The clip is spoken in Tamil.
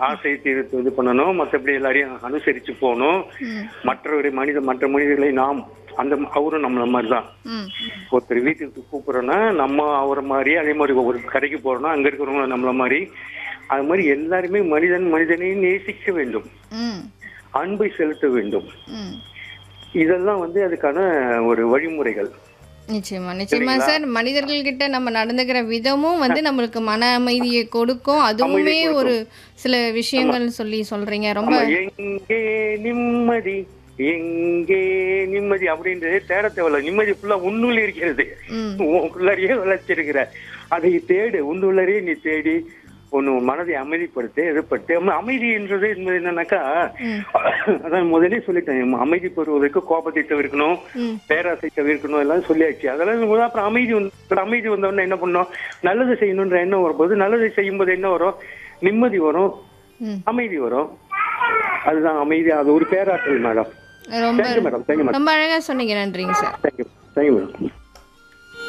ஆசையை தீர்த்து இது பண்ணணும் மற்றபடி எல்லாரையும் அனுசரிச்சு போகணும் ம் மற்றவரை மனித மற்ற மனிதர்களை நாம் அந்த அவரும் நம்மள மாதிரி தான் ம் ஒருத்தர் வீட்டுக்கு கூப்பிடுறோம்னா நம்ம அவரை மாதிரி அதே மாதிரி ஒரு கடைக்கு போறோம்னா அங்க இருக்கிறவங்க நம்மள மாதிரி அது மாதிரி எல்லாருமே மனிதன் மனிதனை நேசிக்க வேண்டும் ம் அன்பை செலுத்த வேண்டும் ம் இதெல்லாம் வந்து அதுக்கான ஒரு வழிமுறைகள் நிச்சயமா நிச்சயமா சார் மனிதர்கள் கிட்ட நம்ம நடந்துக்கிற விதமும் வந்து நம்மளுக்கு மன அமைதியை கொடுக்கும் அதுவுமே ஒரு சில விஷயங்கள் சொல்லி சொல்றீங்க ரொம்ப ஆமா, எங்கே நிம்மதி எங்கே நிம்மதி அப்படின்றது தேட தேவையில்ல நிம்மதி ஃபுல்லா உன்னுள்ள இருக்கிறது ம் உன்னுள்ளறையே வளர்ச்சிருக்கிற அதை தேடு உன்னுள்ளறையே நீ தேடி ஒன்னு மனதை அமைதிப்படுத்து எதிர்படுத்து அம- அமைதின்றது என்பது என்னன்னாக்கா அதான் முதலே சொல்லிட்டேன் அமைதி பெறுவதற்கு கோபத்தை தவிர்க்கணும் ம் பேராசை தவிர்க்கணும் எல்லாம் சொல்லியாச்சு அதெல்லாம் முதல்ல அப்புறம் அமைதி வந்து அமைதி வந்தோடனே என்ன பண்ணோம் நல்லது செய்யணுன்ற எண்ணம் வரும்போது நல்லதை செய்யும்போது என்ன வரும் நிம்மதி வரும் ம் அமைதி வரும் அதுதான் அமைதி அது ஒரு பேராற்றல் மேடம் ரொம்ப தேங்க்யூ மேடம் தேங்க்யூ மேடம் ரொம்ப அழகா சொன்னீங்க நன்றிங்க சார் தேங்க்யூ தேங்க்யூ மேடம்